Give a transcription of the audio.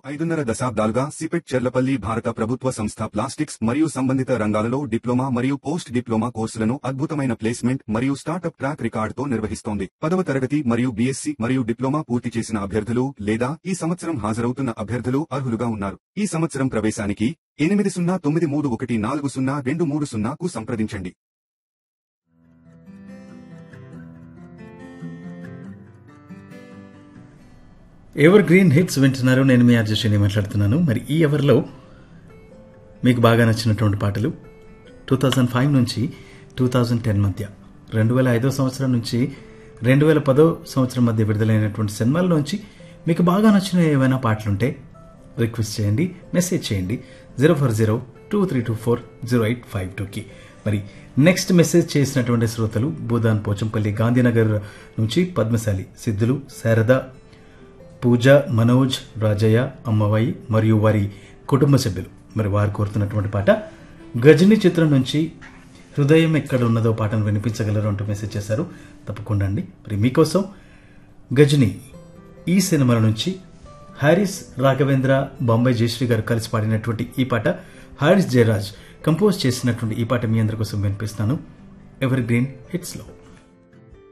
ఐదున్నర దశాబ్దాలుగా సిపెట్ చెర్లపల్లి భారత ప్రభుత్వ సంస్థ ప్లాస్టిక్స్ మరియు సంబంధిత రంగాలలో డిప్లొమా మరియు పోస్ట్ డిప్లొమా కోర్సులను అద్భుతమైన ప్లేస్మెంట్ మరియు స్టార్టప్ ట్రాక్ రికార్డుతో నిర్వహిస్తోంది పదవ తరగతి మరియు బీఎస్సీ మరియు డిప్లొమా పూర్తి చేసిన అభ్యర్థులు లేదా ఈ సంవత్సరం హాజరవుతున్న అభ్యర్థులు అర్హులుగా ఉన్నారు ఈ సంవత్సరం ప్రవేశానికి ఎనిమిది సున్నా తొమ్మిది మూడు ఒకటి నాలుగు సున్నా రెండు మూడు సున్నాకు సంప్రదించండి ఎవర్ గ్రీన్ హిట్స్ వింటున్నారు నేను మీ అర్జుషిని మాట్లాడుతున్నాను మరి ఈ ఎవర్లో మీకు బాగా నచ్చినటువంటి పాటలు టూ థౌజండ్ ఫైవ్ నుంచి టూ థౌజండ్ టెన్ మధ్య రెండు వేల ఐదో సంవత్సరం నుంచి రెండు వేల పదో సంవత్సరం మధ్య విడుదలైనటువంటి సినిమాల్లోంచి మీకు బాగా నచ్చిన ఏవైనా పాటలుంటే రిక్వెస్ట్ చేయండి మెసేజ్ చేయండి zero four zero two three two four zero eight five టూకి మరి నెక్స్ట్ మెసేజ్ చేసినటువంటి శ్రోతలు భూదాన్ పోచంపల్లి గాంధీనగర్ నుంచి పద్మశాలి సిద్ధులు శారద పూజ మనోజ్ రాజయ్య అమ్మవాయి మరియు వారి కుటుంబ సభ్యులు మరి వారు కోరుతున్నటువంటి పాట గజని చిత్రం నుంచి హృదయం ఎక్కడ ఉన్నదో పాటను వినిపించగలరు అంటూ మెసేజ్ చేశారు తప్పకుండా అండి మరి మీకోసం గజని ఈ సినిమాల నుంచి హారిస్ రాఘవేంద్ర బాంబే జయశ్రీ గారు కలిసి పాడినటువంటి ఈ పాట హారిస్ జయరాజ్ కంపోజ్ చేసినటువంటి ఈ పాట మీ అందరి కోసం వినిపిస్తాను ఎవర్ గ్రీన్ హిట్స్లో